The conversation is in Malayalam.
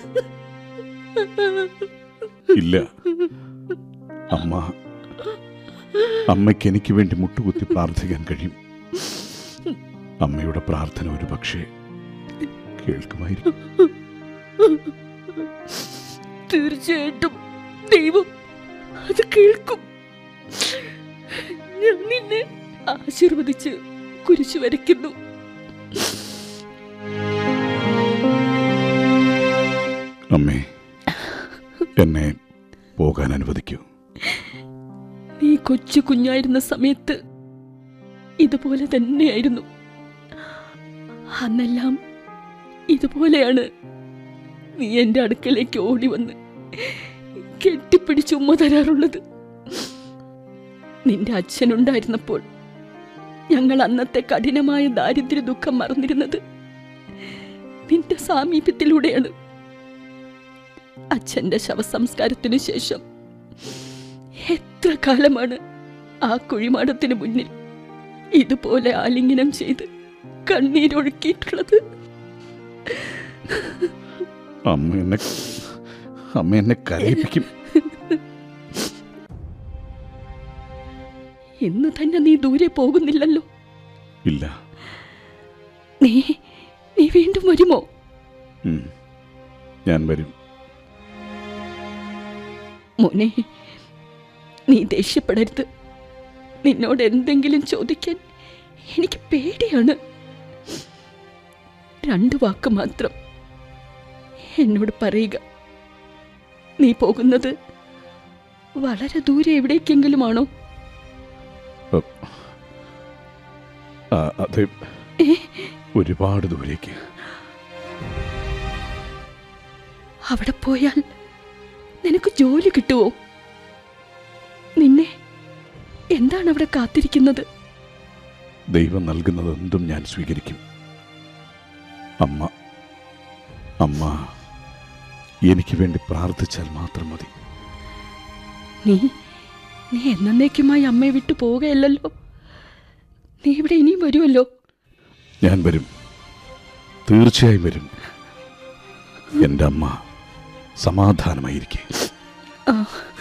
ഇല്ല അമ്മ അമ്മയ്ക്ക് എനിക്ക് വേണ്ടി മുട്ടുകുത്തി പ്രാർത്ഥിക്കാൻ കഴിയും അമ്മയുടെ പ്രാർത്ഥന ഒരു പക്ഷേ കേൾക്കുമായിരിക്കും തീർച്ചയായിട്ടും ദൈവം അത് കേൾക്കും ഞാൻ നിന്നെ ആശീർവദിച്ച് കുരിശു വരയ്ക്കുന്നു അമ്മേ എന്നെ പോകാൻ അനുവദിക്കൂ നീ കൊച്ചു കുഞ്ഞായിരുന്ന സമയത്ത് ഇതുപോലെ തന്നെയായിരുന്നു അന്നെല്ലാം ഇതുപോലെയാണ് നീ എൻ്റെ അടുക്കലേക്ക് ഓടി വന്ന് കെട്ടിപ്പിടിച്ച് ഉമ്മ തരാറുള്ളത് നിന്റെ അച്ഛനുണ്ടായിരുന്നപ്പോൾ ഞങ്ങൾ അന്നത്തെ കഠിനമായ ദാരിദ്ര്യ ദുഃഖം മറന്നിരുന്നത് നിന്റെ സാമീപ്യത്തിലൂടെയാണ് അച്ഛന്റെ ശവസംസ്കാരത്തിനു ശേഷം എത്ര കാലമാണ് ആ കുഴിമാടത്തിന് മുന്നിൽ ഇതുപോലെ ആലിംഗനം ചെയ്ത് കണ്ണീരൊഴുക്കിയിട്ടുള്ളത് അമ്മ എന്നെ അമ്മ എന്നെ കരയിപ്പിക്കും ഇന്ന് തന്നെ നീ ദൂരെ പോകുന്നില്ലല്ലോ ഇല്ല നീ നീ വീണ്ടും വരുമോ ഉം. ഞാൻ വരും മോനെ നീ ദേഷ്യപ്പെടരുത് നിന്നോട് എന്തെങ്കിലും ചോദിക്കാൻ എനിക്ക് പേടിയാണ് രണ്ട് വാക്ക് മാത്രം എന്നോട് പറയുക നീ പോകുന്നത് വളരെ ദൂരെ എവിടേക്കെങ്കിലുമാണോ ആ, അത് ഒരുപാട് ദൂരേക്ക് അവിടെ പോയാൽ നിനക്ക് ജോലി കിട്ടുമോ നിന്നെ എന്താണ് അവിടെ കാത്തിരിക്കുന്നത് ദൈവം നൽകുന്നത് എന്തും ഞാൻ സ്വീകരിക്കും അമ്മ അമ്മ എനിക്ക് വേണ്ടി പ്രാർത്ഥിച്ചാൽ മാത്രം മതി നീ നീ എന്നേക്കുമായി അമ്മയെ വിട്ടു പോവുകയല്ലല്ലോ നീ ഇവിടെ ഇനിയും വരുമല്ലോ ഞാൻ വരും തീർച്ചയായും വരും എൻ്റെ അമ്മ സമാധാനമായിരിക്കെ ആ